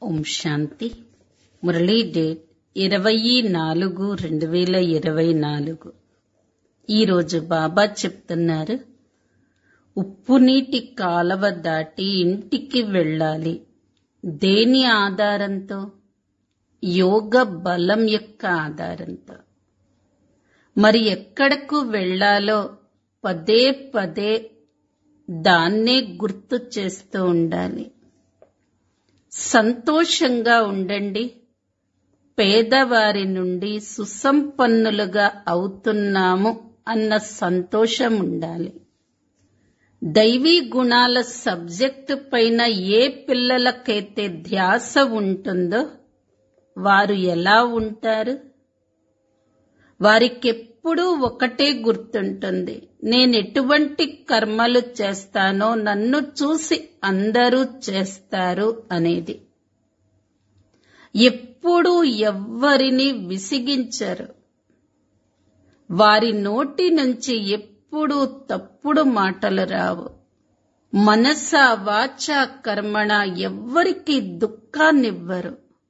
ఓం శాంతి Murali date ఇరవై నాలుగు రెండు వేల ఇరవై నాలుగు ఈరోజు బాబా చెప్తున్నారు ఉప్పు నీటి కాలవ దాటి ఇంటికి వెళ్ళాలి దేని ఆధారంతో యోగ బలం యొక్క ఆధారంతో మరి ఎక్కడకు వెళ్ళాలో పదే పదే దాన్నే గుర్తు చేస్తూ ఉండాలి సంతోషంగా ఉండండి పేదవారి నుండి సుసంపన్నులుగా అవుతున్నాము అన్న సంతోషం ఉండాలి దైవీ గుణాల సబ్జెక్టు పైన ఏ పిల్లలకైతే ధ్యాస ఉంటుందో వారు ఎలా ఉంటారు వారికెప్పుడూ ఒకటే గుర్తుంటుంది నేను ఎటువంటి కర్మలు చేస్తానో నన్ను చూసి అందరూ చేస్తారు అనేది ఎప్పుడూ ఎవ్వరిని విసిగించరు వారి నోటి నుంచి ఎప్పుడూ తప్పుడు మాటలు రావు మనస వాచ కర్మణ ఎవ్వరికి దుఃఖాన్నివ్వరు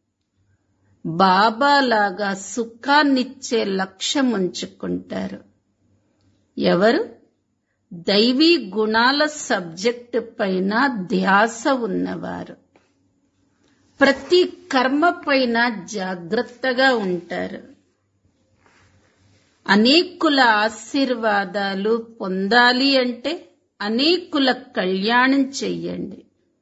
బాబాలాగా సుఖాన్నిచ్చే లక్ష్యం ఉంచుకుంటారు ఎవరు దైవీ గుణాల సబ్జెక్టు పైన ధ్యాస ఉన్నవారు ప్రతి కర్మ పైన జాగ్రత్తగా ఉంటారు అనేకుల ఆశీర్వాదాలు పొందాలి అంటే అనేకుల కళ్యాణం చెయ్యండి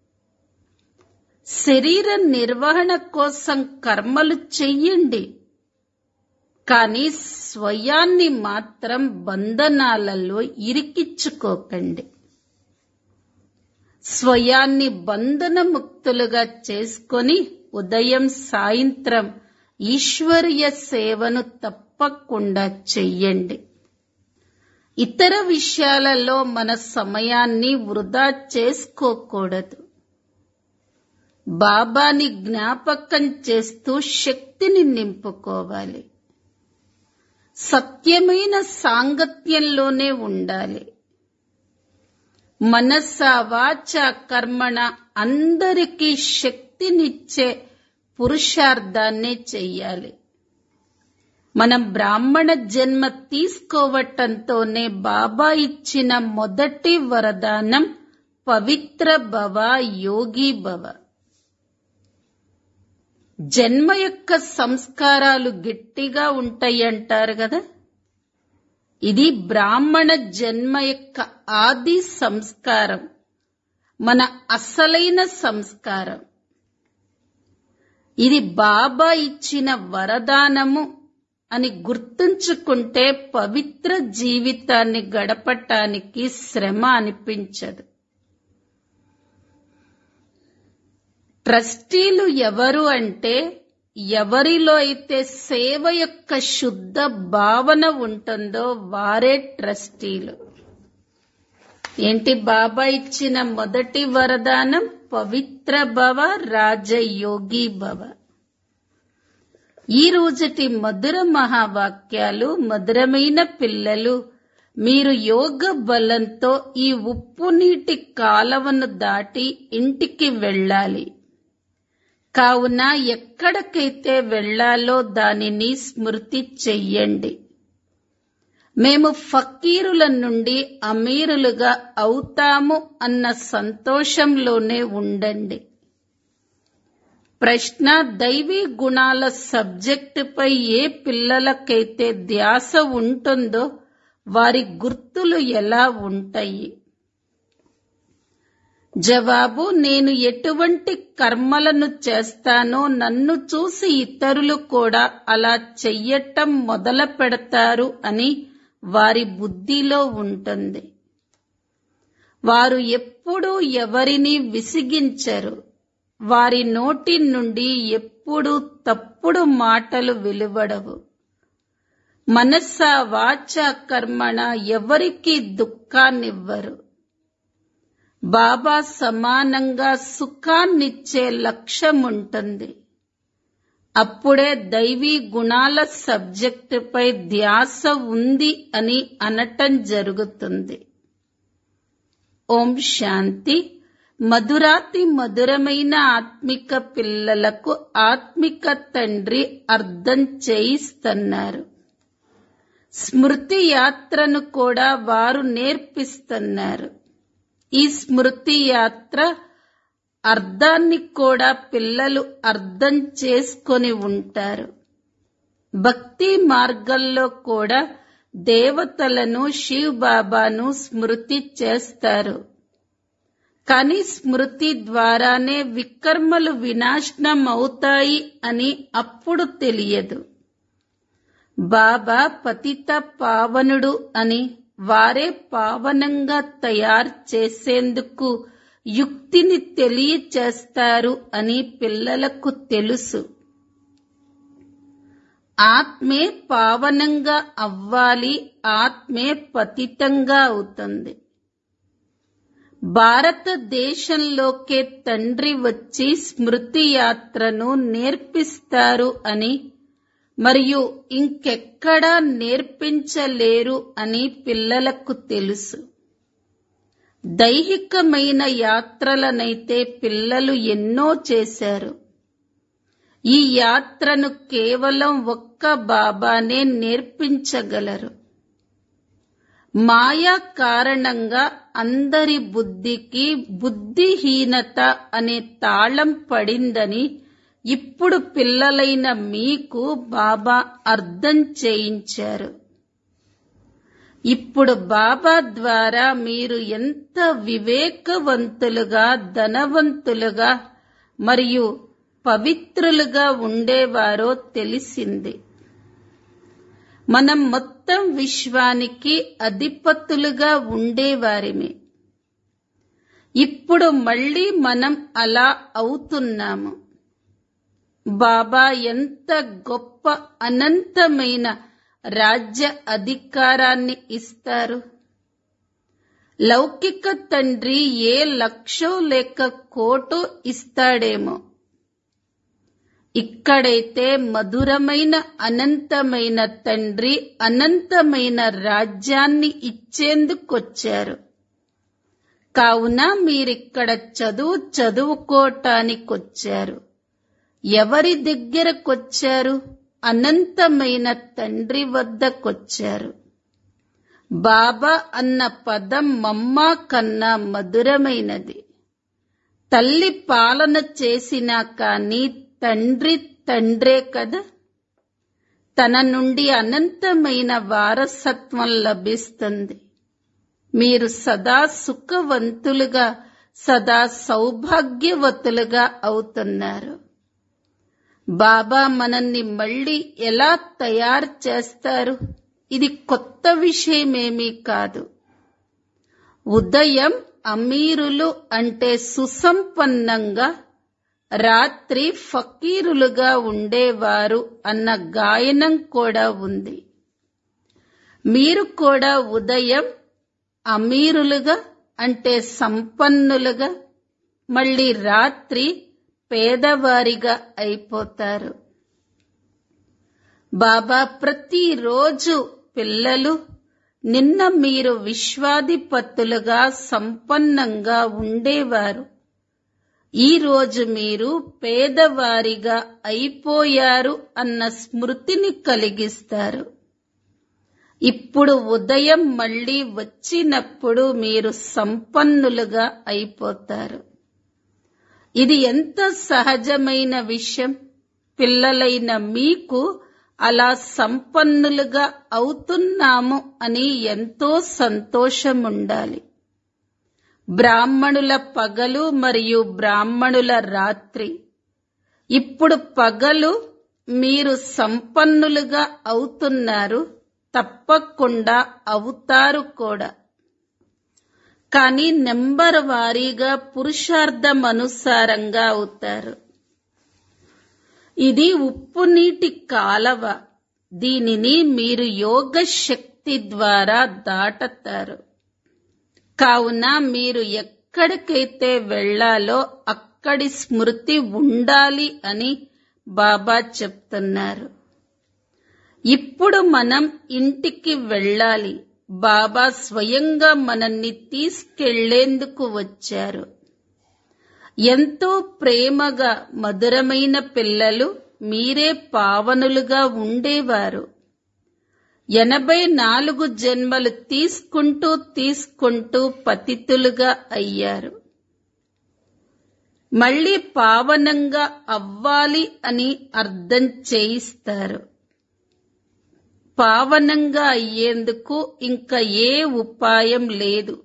శరీర నిర్వహణ కోసం కర్మలు చెయ్యండి కానీ స్వయాన్ని మాత్రం బంధనాలలో ఇరికించుకోకండి స్వయాన్ని బంధనముక్తులుగా చేసుకొని ఉదయం సాయంత్రం ఈశ్వరీయ సేవను తప్పకుండా చెయ్యండి ఇతర విషయాలలో మన సమయాన్ని వృధా చేసుకోకూడదు బాబాని జ్ఞాపకం చేస్తూ శక్తిని నింపుకోవాలి సత్యమైన సాంగత్యంలోనే ఉండాలి మనస వాచ కర్మణ అందరికీ శక్తినిచ్చే పురుషార్థాన్నే చెయ్యాలి మనం బ్రాహ్మణ జన్మ తీసుకోవటంతోనే బాబా ఇచ్చిన మొదటి వరదానం పవిత్ర భవ యోగి భవ జన్మ యొక్క సంస్కారాలు గట్టిగా ఉంటాయి అంటారు కదా ఇది బ్రాహ్మణ జన్మ యొక్క ఆది సంస్కారం మన అసలైన సంస్కారం ఇది బాబా ఇచ్చిన వరదానము అని గుర్తుంచుకుంటే పవిత్ర జీవితాన్ని గడపటానికి శ్రమ అనిపించదు ట్రస్టీలు ఎవరు అంటే ఎవరిలో అయితే సేవ యొక్క శుద్ధ భావన ఉంటుందో వారే ట్రస్టీలు ఏంటి బాబా ఇచ్చిన మొదటి వరదానం పవిత్ర భవ రాజయోగి భవ ఈ రోజుటి మధుర మహావాక్యాలు మధురమైన పిల్లలు మీరు యోగ బలంతో ఈ ఉప్పు నీటి కాలవను దాటి ఇంటికి వెళ్ళాలి కావున ఎక్కడికైతే వెళ్లాలో దానిని స్మృతి చెయ్యండి మేము ఫకీరుల నుండి అమీరులుగా అవుతాము అన్న సంతోషంలోనే ఉండండి ప్రశ్న దైవీ గుణాల సబ్జెక్టుపై ఏ పిల్లలకైతే ధ్యాస ఉంటుందో వారి గుర్తులు ఎలా ఉంటాయి జవాబు నేను ఎటువంటి కర్మలను చేస్తానో నన్ను చూసి ఇతరులు కూడా అలా చెయ్యటం మొదలు పెడతారు అని వారి బుద్ధిలో ఉంటుంది వారు ఎప్పుడూ ఎవరిని విసిగించరు వారి నోటి నుండి ఎప్పుడు తప్పుడు మాటలు వెలువడవు మనస్స వాచ కర్మణ ఎవరికి దుఃఖాన్నివ్వరు బాబా సమానంగా సుఖాన్నిచ్చే లక్ష్యం ఉంటుంది అప్పుడే దైవీ గుణాల సబ్జెక్టుపై ధ్యాస ఉంది అని అనటం జరుగుతుంది ఓం శాంతి మధురాతి మధురమైన ఆత్మిక పిల్లలకు ఆత్మిక తండ్రి అర్థం చేయిస్తున్నారు స్మృతి యాత్రను కూడా వారు నేర్పిస్తున్నారు ఈ స్మృతి యాత్ర అర్థాన్ని కూడా పిల్లలు అర్థం చేసుకొని ఉంటారు భక్తి మార్గంలో కూడా దేవతలను శివ్ బాబాను స్మృతి చేస్తారు కానీ స్మృతి ద్వారానే వికర్మలు వినాశనం అవుతాయి అని అప్పుడు తెలియదు బాబా పతిత పావనుడు అని వారే పావనంగా తయారు చేసేందుకు యుక్తిని తెలియచేస్తారు అని పిల్లలకు తెలుసు ఆత్మే పావనంగా అవ్వాలి ఆత్మే పతితంగా అవుతుంది భారతదేశంలోకే తండ్రి వచ్చి స్మృతి యాత్రను నేర్పిస్తారు అని మరియు ఇంకెక్కడా నేర్పించలేరు అని పిల్లలకు తెలుసు దైహికమైన యాత్రలనైతే పిల్లలు ఎన్నో చేశారు ఈ యాత్రను కేవలం ఒక్క బాబానే నేర్పించగలరు మాయా కారణంగా అందరి బుద్ధికి బుద్ధిహీనత అనే తాళం పడిందని ఇప్పుడు పిల్లలైన మీకు బాబా అర్థం చేయించారు ఇప్పుడు బాబా ద్వారా మీరు ఎంత వివేకవంతులుగా ధనవంతులుగా మరియు పవిత్రులుగా ఉండేవారో తెలిసింది మనం మొత్తం విశ్వానికి అధిపతులుగా ఉండేవారిమే ఇప్పుడు మళ్ళీ మనం అలా అవుతున్నాము బాబా ఎంత గొప్ప అనంతమైన రాజ్య అధికారాన్ని ఇస్తారు లౌకిక తండ్రి ఏ లక్షో లేక కోటో ఇస్తాడేమో ఇక్కడైతే మధురమైన అనంతమైన తండ్రి అనంతమైన రాజ్యాన్ని ఇచ్చేందుకొచ్చారు కావున మీరిక్కడ చదువు చదువుకోటానికొచ్చారు ఎవరి దగ్గరకొచ్చారు అనంతమైన తండ్రి వద్దకొచ్చారు బాబా అన్న పదం మమ్మా కన్నా మధురమైనది తల్లి పాలన చేసినా కాని తండ్రి తండ్రే కదా తన నుండి అనంతమైన వారసత్వం లభిస్తుంది మీరు సదా సుఖవంతులుగా సదా సౌభాగ్యవతులుగా అవుతున్నారు బాబా మనల్ని మళ్ళీ ఎలా తయారు చేస్తారు ఇది కొత్త విషయమేమీ కాదు ఉదయం అమీరులు అంటే సుసంపన్నంగా రాత్రి ఫకీరులుగా ఉండేవారు అన్న గాయనం కూడా ఉంది మీరు కూడా ఉదయం అమీరులుగా అంటే సంపన్నులుగా మళ్ళీ రాత్రి పేదవారిగా అయిపోతారు బాబా ప్రతిరోజు పిల్లలు నిన్న మీరు విశ్వాధిపతులుగా సంపన్నంగా ఉండేవారు ఈ రోజు మీరు పేదవారిగా అయిపోయారు అన్న స్మృతిని కలిగిస్తారు ఇప్పుడు ఉదయం మళ్ళీ వచ్చినప్పుడు మీరు సంపన్నులుగా అయిపోతారు ఇది ఎంత సహజమైన విషయం పిల్లలైన మీకు అలా సంపన్నులుగా అవుతున్నాము అని ఎంతో సంతోషముండాలి బ్రాహ్మణుల పగలు మరియు బ్రాహ్మణుల రాత్రి ఇప్పుడు పగలు మీరు సంపన్నులుగా అవుతున్నారు తప్పకుండా అవుతారు కూడా కానీ నెంబర్ వారీగా పురుషార్థం అనుసారంగా అవుతారు ఇది ఉప్పు నీటి కాలవ దీనిని మీరు యోగ శక్తి ద్వారా దాటతారు కావున మీరు ఎక్కడికైతే వెళ్ళాలో అక్కడి స్మృతి ఉండాలి అని బాబా చెప్తున్నారు ఇప్పుడు మనం ఇంటికి వెళ్ళాలి బాబా స్వయంగా మనల్ని తీసుకెళ్లేందుకు వచ్చారు ఎంతో ప్రేమగా మధురమైన పిల్లలు మీరే పావనులుగా ఉండేవారు ఎనభై నాలుగు జన్మలు తీసుకుంటూ తీసుకుంటూ పతితులుగా అయ్యారు మళ్ళీ పావనంగా అవ్వాలి అని అర్థం చేయిస్తారు పావనంగా అయ్యేందుకు ఇంకా ఏ ఉపాయం లేదు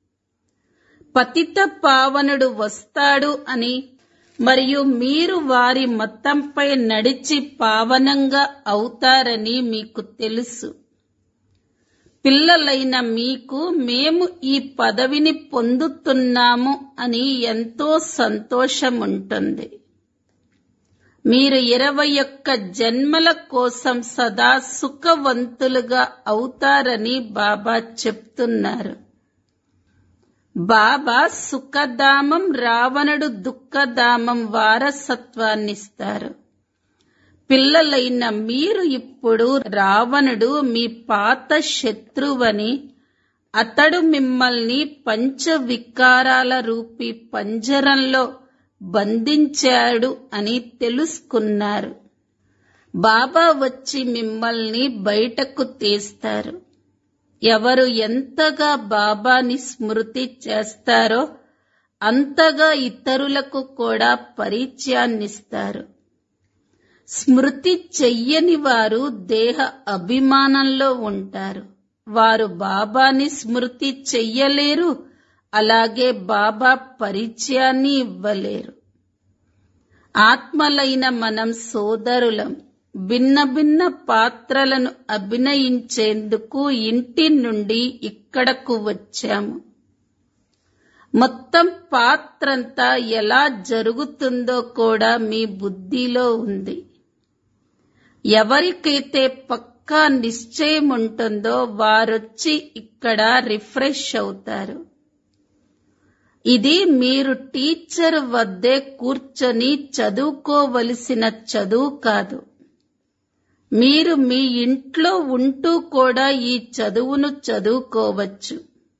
పతిత పావనుడు వస్తాడు అని మరియు మీరు వారి మతంపై నడిచి పావనంగా అవుతారని మీకు తెలుసు పిల్లలైన మీకు మేము ఈ పదవిని పొందుతున్నాము అని ఎంతో సంతోషం ఉంటుంది మీరు ఇరవై ఒక్క జన్మల కోసం సదా సుఖవంతులుగా అవుతారని బాబా చెప్తున్నారు బాబా సుఖధామం రావణుడు దుఃఖధామం వారసత్వాన్నిస్తారు పిల్లలైన మీరు ఇప్పుడు రావణుడు మీ పాత శత్రువని అతడు మిమ్మల్ని పంచ వికారాల రూపీ పంజరంలో బంధించాడు అని తెలుసుకున్నారు బాబా వచ్చి మిమ్మల్ని బయటకు తీస్తారు ఎవరు ఎంతగా బాబాని స్మృతి చేస్తారో అంతగా ఇతరులకు కూడా పరిచయాన్నిస్తారు స్మృతి చెయ్యని వారు దేహ అభిమానంలో ఉంటారు వారు బాబాని స్మృతి చెయ్యలేరు అలాగే బాబా పరిచయాన్ని ఇవ్వలేరు ఆత్మలైన మనం సోదరులం భిన్న భిన్న పాత్రలను అభినయించేందుకు ఇంటి నుండి ఇక్కడకు వచ్చాము మొత్తం పాత్రంతా ఎలా జరుగుతుందో కూడా మీ బుద్ధిలో ఉంది ఎవరికైతే పక్కా నిశ్చయం ఉంటుందో వారొచ్చి ఇక్కడ రిఫ్రెష్ అవుతారు ఇది మీరు టీచర్ వద్దే కూర్చొని చదువుకోవలసిన చదువు కాదు మీరు మీ ఇంట్లో ఉంటూ కూడా ఈ చదువును చదువుకోవచ్చు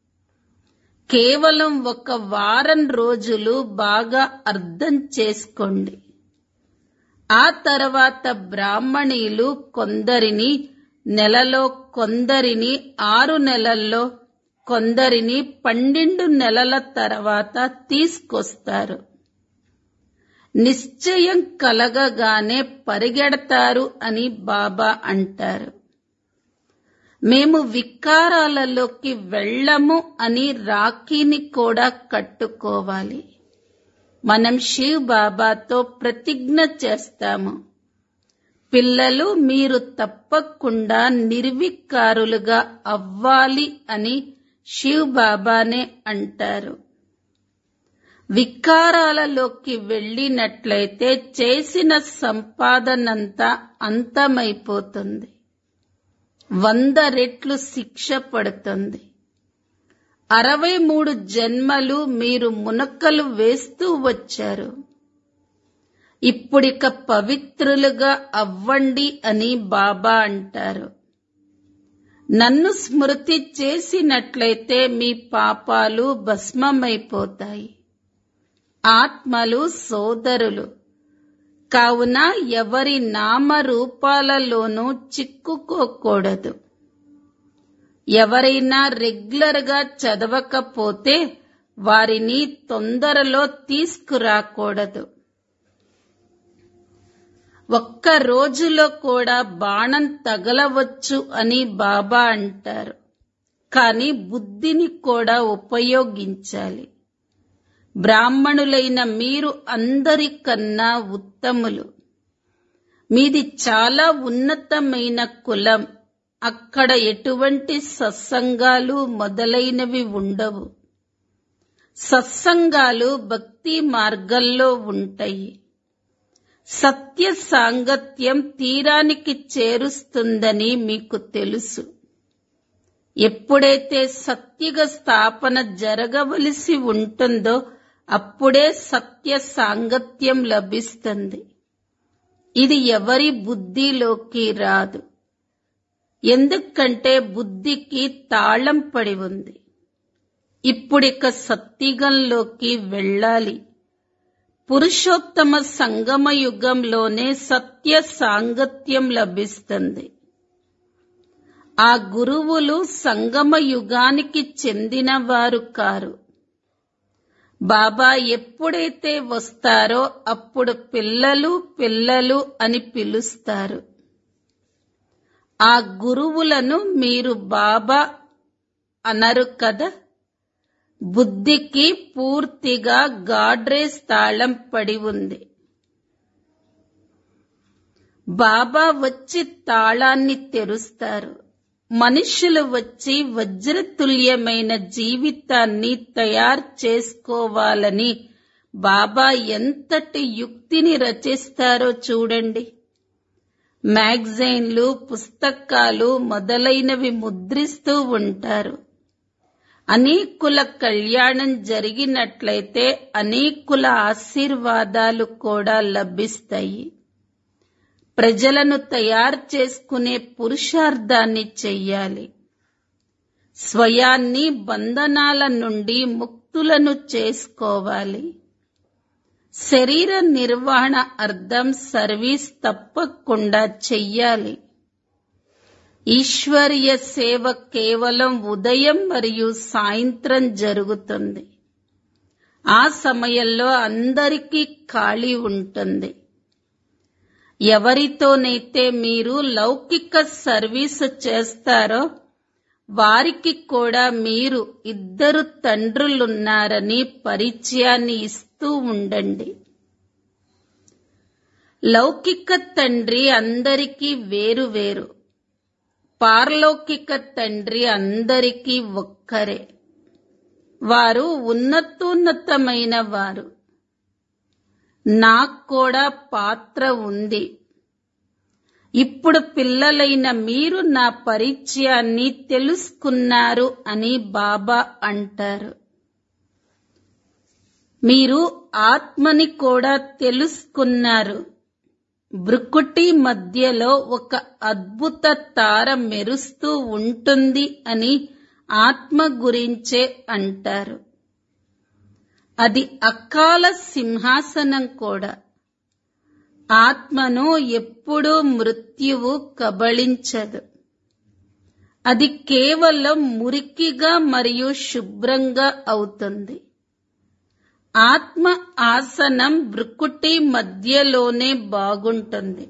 కేవలం ఒక వారం రోజులు బాగా అర్థం చేసుకోండి ఆ తర్వాత బ్రాహ్మణీలు కొందరిని నెలలో కొందరిని ఆరు నెలల్లో కొందరిని పన్నెండు నెలల తర్వాత తీసుకొస్తారు నిశ్చయం కలగగానే పరిగెడతారు అని బాబా అంటారు మేము వికారాలలోకి వెళ్ళము అని రాఖీని కూడా కట్టుకోవాలి మనం శివ్ బాబాతో ప్రతిజ్ఞ చేస్తాము పిల్లలు మీరు తప్పకుండా నిర్వికారులుగా అవ్వాలి అని శివ్ బాబానే అంటారు వికారాలలోకి వెళ్ళినట్లయితే చేసిన సంపాదనంతా అంతమైపోతుంది వంద రెట్లు శిక్ష పడుతుంది అరవై మూడు జన్మలు మీరు మునక్కలు వేస్తూ వచ్చారు ఇప్పుడిక పవిత్రులుగా అవ్వండి అని బాబా అంటారు నన్ను స్మృతి చేసినట్లయితే మీ పాపాలు భస్మమైపోతాయి ఆత్మలు సోదరులు కావున ఎవరి నామరూపాలలోనూ చిక్కుకోకూడదు ఎవరైనా రెగ్యులర్ గా చదవకపోతే వారిని తొందరలో తీసుకురాకూడదు ఒక్క రోజులో కూడా బాణం తగలవచ్చు అని బాబా అంటారు కానీ బుద్ధిని కూడా ఉపయోగించాలి బ్రాహ్మణులైన మీరు అందరికన్నా ఉత్తములు మీది చాలా ఉన్నతమైన కులం అక్కడ ఎటువంటి సత్సంగాలు మొదలైనవి ఉండవు సత్సంగాలు భక్తి మార్గంలో ఉంటాయి సత్య సాంగత్యం తీరానికి చేరుస్తుందని మీకు తెలుసు ఎప్పుడైతే సత్యుగ స్థాపన జరగవలసి ఉంటుందో అప్పుడే సత్య సాంగత్యం లభిస్తుంది ఇది ఎవరి బుద్ధిలోకి రాదు ఎందుకంటే బుద్ధికి తాళం పడి ఉంది ఇప్పుడిక సత్యుగంలోకి వెళ్ళాలి పురుషోత్తమ సంగమ యుగంలోనే సత్య సాంగత్యం లభిస్తుంది ఆ గురువులు సంగమ యుగానికి చెందిన వారు కారు బాబా ఎప్పుడైతే వస్తారో అప్పుడు పిల్లలు పిల్లలు అని పిలుస్తారు ఆ గురువులను మీరు బాబా అనరు కదా బుద్ధికి పూర్తిగా గాడ్రేజ్ తాళం పడి ఉంది బాబా వచ్చి తాళాన్ని తెరుస్తారు మనుషులు వచ్చి వజ్రతుల్యమైన జీవితాన్ని తయారు చేసుకోవాలని బాబా ఎంతటి యుక్తిని రచిస్తారో చూడండి మ్యాగజైన్లు పుస్తకాలు మొదలైనవి ముద్రిస్తూ ఉంటారు అనేకుల కళ్యాణం జరిగినట్లయితే అనేకుల ఆశీర్వాదాలు కూడా లభిస్తాయి ప్రజలను తయారు చేసుకునే పురుషార్థాన్ని చెయ్యాలి స్వయాన్ని బంధనాల నుండి ముక్తులను చేసుకోవాలి శరీర నిర్వహణ అర్థం సర్వీస్ తప్పకుండా చెయ్యాలి ఈశ్వరీయ సేవ కేవలం ఉదయం మరియు సాయంత్రం జరుగుతుంది ఆ సమయంలో అందరికీ ఖాళీ ఉంటుంది ఎవరితోనైతే మీరు లౌకిక సర్వీసు చేస్తారో వారికి కూడా మీరు ఇద్దరు తండ్రులున్నారని పరిచయాన్ని ఇస్తూ ఉండండి లౌకిక తండ్రి అందరికీ వేరు వేరు పారలౌకిక తండ్రి అందరికీ ఒక్కరే వారు ఉన్నతోన్నతమైన వారు నాకు కూడా పాత్ర ఉంది ఇప్పుడు పిల్లలైన మీరు నా పరిచయాన్ని తెలుసుకున్నారు అని బాబా అంటారు మీరు ఆత్మని కూడా తెలుసుకున్నారు భృకుటి మధ్యలో ఒక అద్భుత తార మెరుస్తూ ఉంటుంది అని ఆత్మ గురించే అంటారు అది అకాల సింహాసనం కూడా ఆత్మను ఎప్పుడూ మృత్యువు కబళించదు అది కేవలం మురికిగా మరియు శుభ్రంగా అవుతుంది ఆత్మ ఆసనం భృకుటి మధ్యలోనే బాగుంటుంది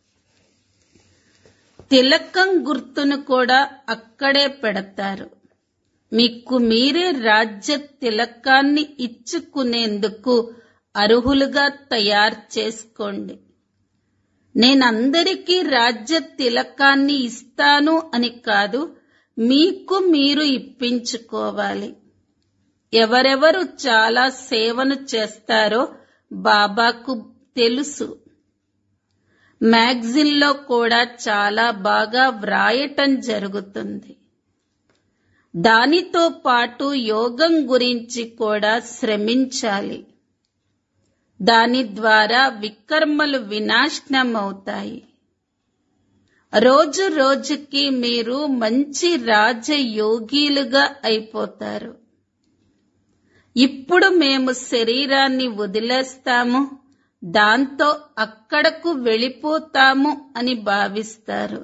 తిలకం గుర్తును కూడా అక్కడే పెడతారు మీకు మీరే రాజ్య తిలకాన్ని ఇచ్చుకునేందుకు అర్హులుగా తయారు చేసుకోండి నేనందరికీ రాజ్య తిలకాన్ని ఇస్తాను అని కాదు మీకు మీరు ఇప్పించుకోవాలి ఎవరెవరు చాలా సేవను చేస్తారో బాబాకు తెలుసు మ్యాగజిన్లో కూడా చాలా బాగా వ్రాయటం జరుగుతుంది దానితో పాటు యోగం గురించి కూడా శ్రమించాలి దాని ద్వారా వికర్మలు వినాశనమవుతాయి రోజు రోజుకి మీరు మంచి రాజయోగీలుగా అయిపోతారు ఇప్పుడు మేము శరీరాన్ని వదిలేస్తాము దాంతో అక్కడకు వెళ్ళిపోతాము అని భావిస్తారు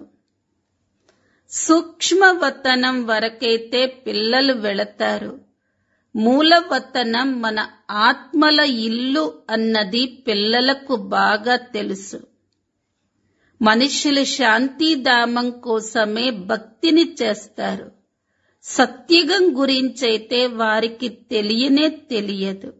సూక్ష్మవతనం వరకైతే పిల్లలు వెళతారు మూలవతనం మన ఆత్మల ఇల్లు అన్నది పిల్లలకు బాగా తెలుసు మనుషులు శాంతిధామం కోసమే భక్తిని చేస్తారు సత్యుగం గురించైతే వారికి తెలియనే తెలియదు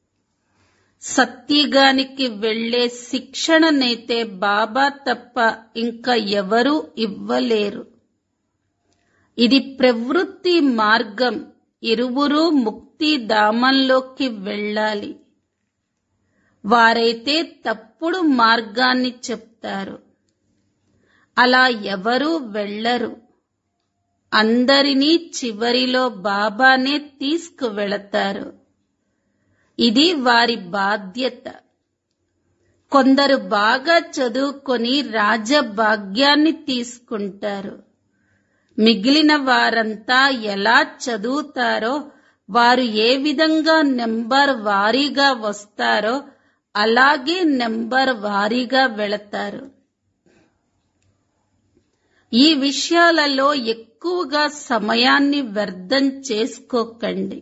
సత్యుగానికి వెళ్లే శిక్షణనైతే బాబా తప్ప ఇంకా ఎవరూ ఇవ్వలేరు ఇది ప్రవృత్తి మార్గం ఇరువురు ముక్తి ధామంలోకి వెళ్ళాలి వారైతే తప్పుడు మార్గాన్ని చెప్తారు అలా ఎవరూ వెళ్లరు అందరినీ చివరిలో బాబానే తీసుకువెళతారు ఇది వారి బాధ్యత కొందరు బాగా చదువుకొని రాజభాగ్యాన్ని తీసుకుంటారు మిగిలిన వారంతా ఎలా చదువుతారో వారు ఏ విధంగా నెంబర్ వారీగా వస్తారో అలాగే నెంబర్ వారీగా వెళతారు ఈ విషయాలలో ఎక్కువగా సమయాన్ని వ్యర్థం చేసుకోకండి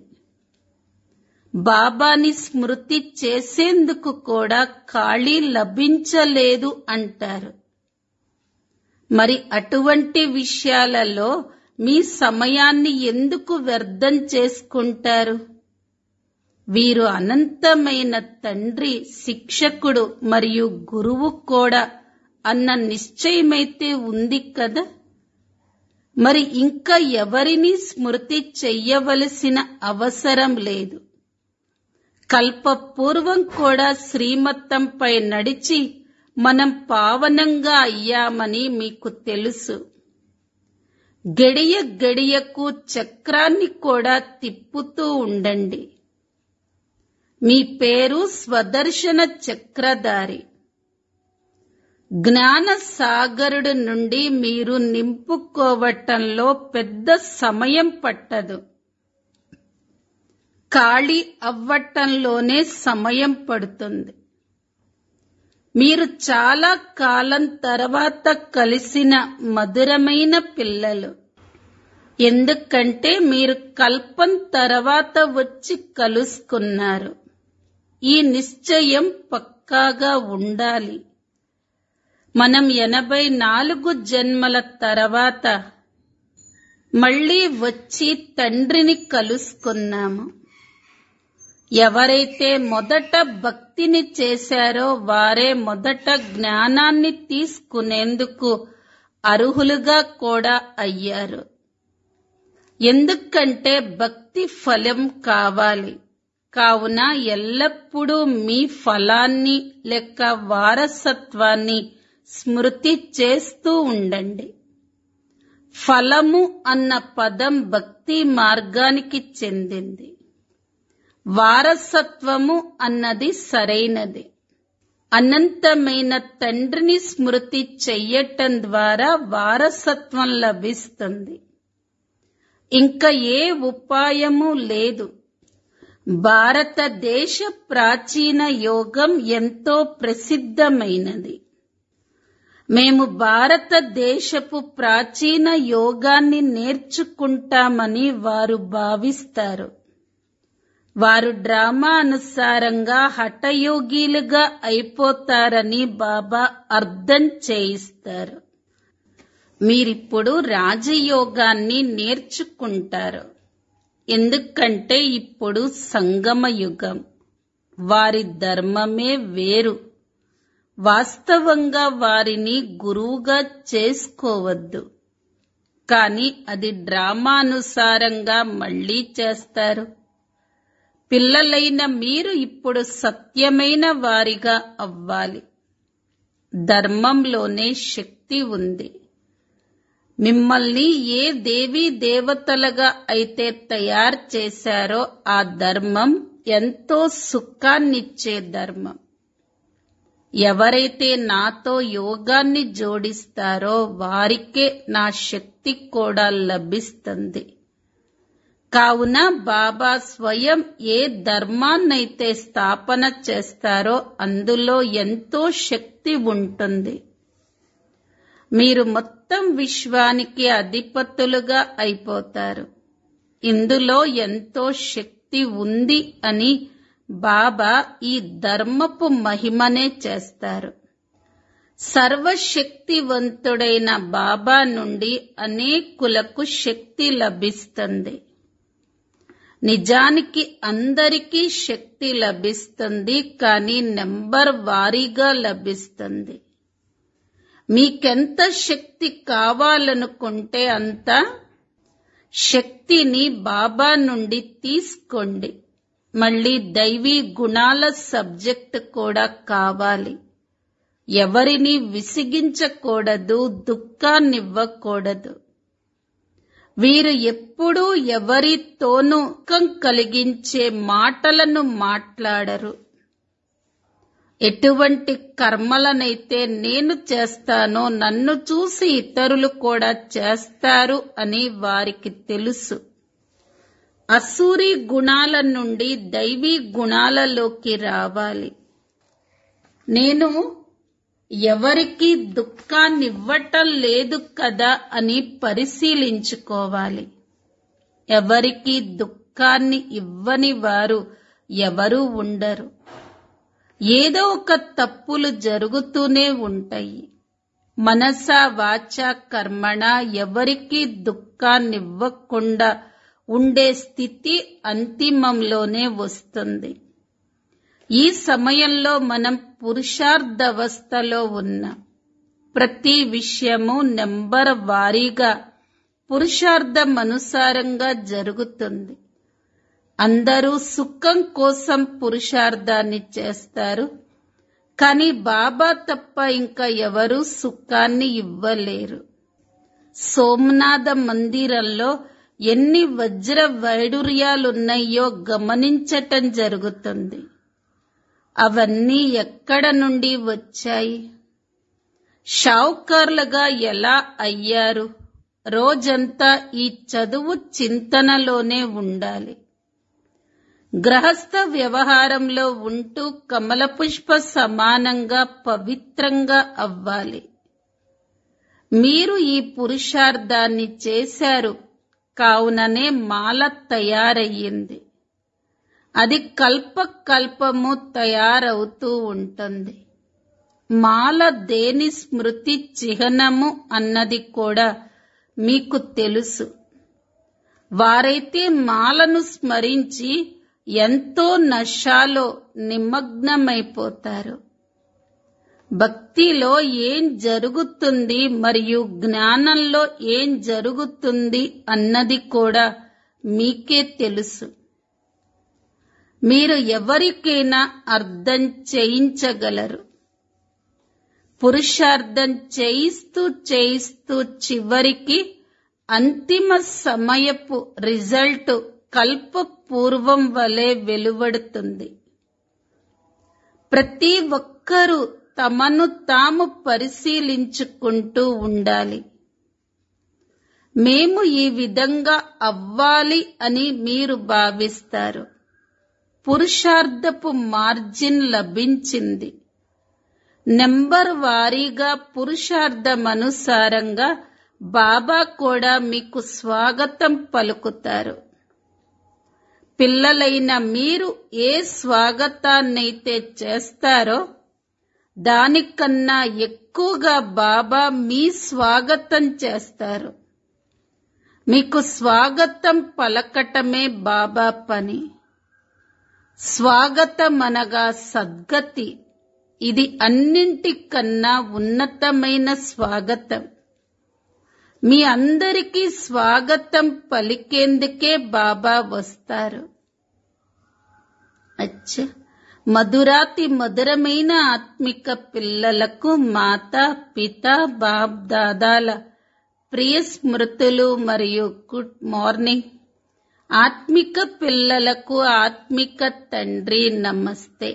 బాబాని స్మృతి చేసేందుకు కూడా ఖాళీ లభించలేదు అంటారు మరి అటువంటి విషయాలలో మీ సమయాన్ని ఎందుకు వ్యర్థం చేసుకుంటారు వీరు అనంతమైన తండ్రి శిక్షకుడు మరియు గురువు కూడా అన్న నిశ్చయమైతే ఉంది కదా మరి ఇంకా ఎవరిని స్మృతి చెయ్యవలసిన అవసరం లేదు కల్పపూర్వం కూడా శ్రీమతంపై నడిచి మనం పావనంగా అయ్యామని మీకు తెలుసు గడియ గడియకు చక్రాన్ని కూడా తిప్పుతూ ఉండండి మీ పేరు స్వదర్శన చక్రధారి జ్ఞాన సాగరుడు నుండి మీరు నింపుకోవటంలో పెద్ద సమయం పట్టదు ఖాళీ అవ్వటంలోనే సమయం పడుతుంది మీరు చాలా కాలం తర్వాత కలిసిన మధురమైన పిల్లలు ఎందుకంటే మీరు కల్పం తర్వాత వచ్చి కలుసుకున్నారు ఈ నిశ్చయం పక్కాగా ఉండాలి మనం ఎనభై నాలుగు జన్మల తర్వాత మళ్ళీ వచ్చి తండ్రిని కలుసుకున్నాము ఎవరైతే మొదట భక్తిని చేశారో వారే మొదట జ్ఞానాన్ని తీసుకునేందుకు అర్హులుగా కూడా అయ్యారు ఎందుకంటే భక్తి ఫలం కావాలి కావున ఎల్లప్పుడూ మీ ఫలాన్ని లేక వారసత్వాన్ని స్మృతి చేస్తూ ఉండండి ఫలము అన్న పదం భక్తి మార్గానికి చెందింది వారసత్వము అన్నది సరైనది అనంతమైన తండ్రిని స్మృతి చెయ్యటం ద్వారా వారసత్వం లభిస్తుంది ఇంకా ఏ ఉపాయము లేదు భారతదేశ ప్రాచీన యోగం ఎంతో ప్రసిద్ధమైనది మేము భారతదేశపు ప్రాచీన యోగాన్ని నేర్చుకుంటామని వారు భావిస్తారు వారు డ్రామా అనుసారంగా హఠయోగిలుగా అయిపోతారని బాబా అర్థం చేయిస్తారు మీరిప్పుడు రాజయోగాన్ని నేర్చుకుంటారు ఎందుకంటే ఇప్పుడు సంగమ యుగం వారి ధర్మమే వేరు వాస్తవంగా వారిని గురువుగా చేసుకోవద్దు కానీ అది డ్రామానుసారంగా మళ్ళీ చేస్తారు పిల్లలైన మీరు ఇప్పుడు సత్యమైన వారిగా అవ్వాలి ధర్మంలోనే శక్తి ఉంది మిమ్మల్ని ఏ దేవీ దేవతలుగా అయితే తయారు చేశారో ఆ ధర్మం ఎంతో సుఖాన్నిచ్చే ధర్మం ఎవరైతే నాతో యోగాన్ని జోడిస్తారో వారికే నా శక్తి కూడా లభిస్తుంది కావున బాబా స్వయం ఏ ధర్మాన్నైతే స్థాపన చేస్తారో అందులో ఎంతో శక్తి ఉంటుంది మీరు మొత్తం విశ్వానికి అధిపతులుగా అయిపోతారు ఇందులో ఎంతో శక్తి ఉంది అని బాబా ఈ ధర్మపు మహిమనే చేస్తారు సర్వశక్తివంతుడైన బాబా నుండి అనేకులకు శక్తి లభిస్తుంది నిజానికి అందరికీ శక్తి లభిస్తుంది కానీ నెంబర్ వారీగా లభిస్తుంది మీకెంత శక్తి కావాలనుకుంటే అంత శక్తిని బాబా నుండి తీసుకోండి మళ్ళీ దైవీ గుణాల సబ్జెక్ట్ కూడా కావాలి ఎవరిని విసిగించకూడదు దుఃఖాన్నివ్వకూడదు వీరు ఎప్పుడూ ఎవరితోనూ దుఃఖం కలిగించే మాటలను మాట్లాడరు ఎటువంటి కర్మలనైతే నేను చేస్తానో నన్ను చూసి ఇతరులు కూడా చేస్తారు అని వారికి తెలుసు అసూరి గుణాల నుండి దైవీ గుణాలలోకి రావాలి నేను ఎవరికి దుఃఖాన్ని ఇవ్వటం లేదు కదా అని పరిశీలించుకోవాలి ఎవరికి దుఃఖాన్ని ఇవ్వని వారు ఎవరూ ఉండరు ఏదో ఒక తప్పులు జరుగుతూనే ఉంటాయి మనస వాచ కర్మణ ఎవరికి దుఃఖాన్నివ్వకుండా ఉండే స్థితి అంతిమంలోనే వస్తుంది ఈ సమయంలో మనం పురుషార్థవస్థలో ఉన్నాం ప్రతి విషయము నెంబర్ వారీగా పురుషార్థం అనుసారంగా జరుగుతుంది అందరూ సుఖం కోసం పురుషార్థాన్ని చేస్తారు కానీ బాబా తప్ప ఇంకా ఎవరూ సుఖాన్ని ఇవ్వలేరు సోమనాథ మందిరంలో ఎన్ని వజ్ర వైడూర్యాలున్నాయో గమనించటం జరుగుతుంది అవన్నీ ఎక్కడ నుండి వచ్చాయి షావుకార్లుగా ఎలా అయ్యారు రోజంతా ఈ చదువు చింతనలోనే ఉండాలి గ్రహస్థ వ్యవహారంలో ఉంటూ కమలపుష్ప సమానంగా పవిత్రంగా అవ్వాలి మీరు ఈ పురుషార్థాన్ని చేశారు కావుననే మాల తయారయ్యింది అది కల్ప కల్పము తయారవుతూ ఉంటుంది మాల దేని స్మృతి చిహ్నము అన్నది కూడా మీకు తెలుసు వారైతే మాలను స్మరించి ఎంతో నషాలో నిమగ్నమైపోతారు భక్తిలో ఏం జరుగుతుంది మరియు జ్ఞానంలో ఏం జరుగుతుంది అన్నది కూడా మీకే తెలుసు మీరు ఎవరికైనా అర్థం చేయించగలరు పురుషార్థం చేయిస్తూ చేయిస్తూ చివరికి అంతిమ సమయపు రిజల్ట్ కల్ప పూర్వం వలె వెలువడుతుంది ప్రతి ఒక్కరూ తమను తాము పరిశీలించుకుంటూ ఉండాలి మేము ఈ విధంగా అవ్వాలి అని మీరు భావిస్తారు పురుషార్థపు మార్జిన్ లభించింది నెంబర్ వారీగా పురుషార్థమనుసారంగా బాబా కూడా మీకు స్వాగతం పలుకుతారు పిల్లలైన మీరు ఏ స్వాగతాన్నైతే చేస్తారో దానికన్నా ఎక్కువగా బాబా మీ స్వాగతం చేస్తారు మీకు స్వాగతం పలకటమే బాబా పని స్వాగతం అనగా సద్గతి ఇది అన్నింటికన్నా ఉన్నతమైన స్వాగతం మీ అందరికీ స్వాగతం పలికేందుకే బాబా వస్తారు అచ్చా మధురాతి మధురమైన ఆత్మిక పిల్లలకు మాత పిత బాబ్ దాదాల ప్రియ స్మృతులు మరియు గుడ్ మార్నింగ్ ఆత్మిక పిల్లలకు ఆత్మిక తండ్రి నమస్తే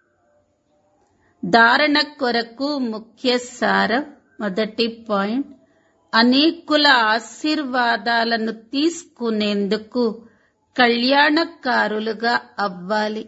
ధారణ కొరకు ముఖ్య సారం మొదటి పాయింట్ అనేకుల ఆశీర్వాదాలను తీసుకునేందుకు కళ్యాణకారులుగా అవ్వాలి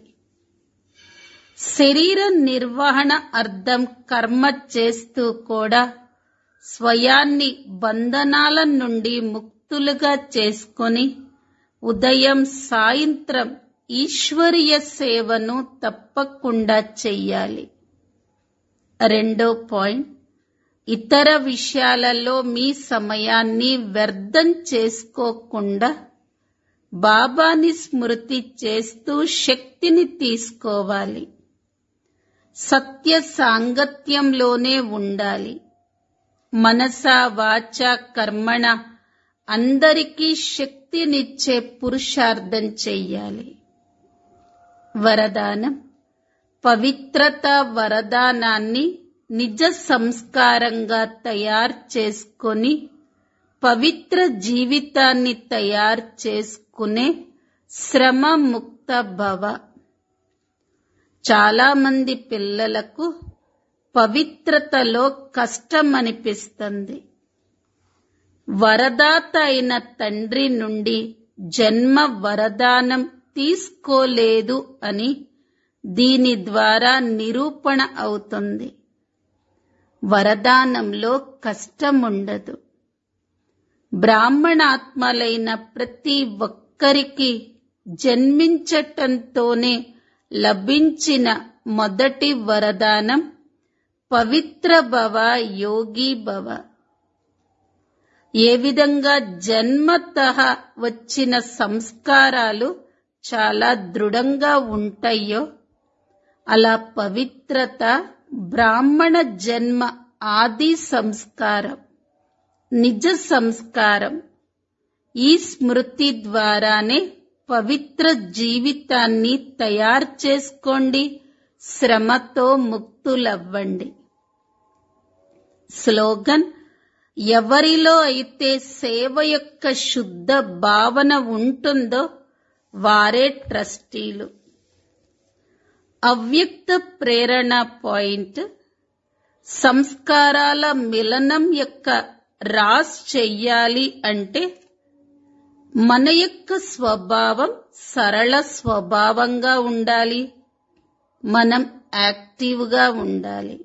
శరీర నిర్వహణ అర్థం కర్మ చేస్తూ కూడా స్వయాన్ని బంధనాల నుండి ముక్తులుగా చేసుకొని ఉదయం సాయంత్రం ఈశ్వరీయ సేవను తప్పకుండా చెయ్యాలి రెండో పాయింట్ ఇతర విషయాలలో మీ సమయాన్ని వ్యర్థం చేసుకోకుండా బాబాని స్మృతి చేస్తూ శక్తిని తీసుకోవాలి సత్య సాంగత్యంలోనే ఉండాలి మనస వాచ కర్మణ అందరికీ శక్తినిచ్చే పురుషార్థం చెయ్యాలి వరదానం పవిత్రత వరదానాన్ని నిజ సంస్కారంగా తయారు చేసుకొని పవిత్ర జీవితాన్ని తయారు చేసుకునే శ్రమ ముక్త భవ చాలా మంది పిల్లలకు పవిత్రతలో కష్టం అనిపిస్తుంది వరదాత అయిన తండ్రి నుండి జన్మ వరదానం తీసుకోలేదు అని దీని ద్వారా నిరూపణ అవుతుంది వరదానంలో కష్టముండదు బ్రాహ్మణాత్మలైన ప్రతి ఒక్కరికి జన్మించటంతోనే లభించిన మొదటి వరదానం పవిత్ర భవ యోగి భవ ఏ విధంగా జన్మతః వచ్చిన సంస్కారాలు చాలా దృఢంగా ఉంటాయో అలా పవిత్రత బ్రాహ్మణ జన్మ ఆది సంస్కారం నిజ సంస్కారం ఈ స్మృతి ద్వారానే పవిత్ర జీవితాన్ని తయారు చేసుకోండి శ్రమతో ముక్తులవ్వండి స్లోగన్ ఎవరిలో అయితే సేవ యొక్క శుద్ధ భావన ఉంటుందో వారే ట్రస్టీలు అవ్యక్త ప్రేరణ పాయింట్ సంస్కారాల మిలనం యొక్క రాస్ చెయ్యాలి అంటే మన యొక్క స్వభావం సరళ స్వభావంగా ఉండాలి మనం యాక్టివ్గా ఉండాలి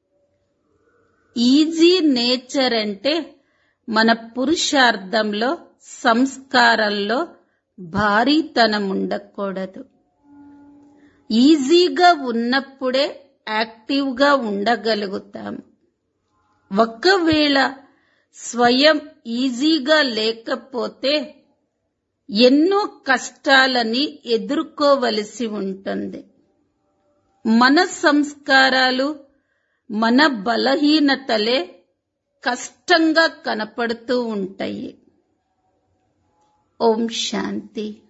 ఈజీ నేచర్ అంటే మన పురుషార్థంలో సంస్కారంలో భారీతనం ఉండకూడదు ఈజీగా ఉన్నప్పుడే యాక్టివ్గా ఉండగలుగుతాం ఒకవేళ స్వయం ఈజీగా లేకపోతే ఎన్నో కష్టాలని ఎదుర్కోవలసి ఉంటుంది మన సంస్కారాలు మన బలహీనతలే కష్టంగా కనపడుతూ ఉంటాయి ఓం శాంతి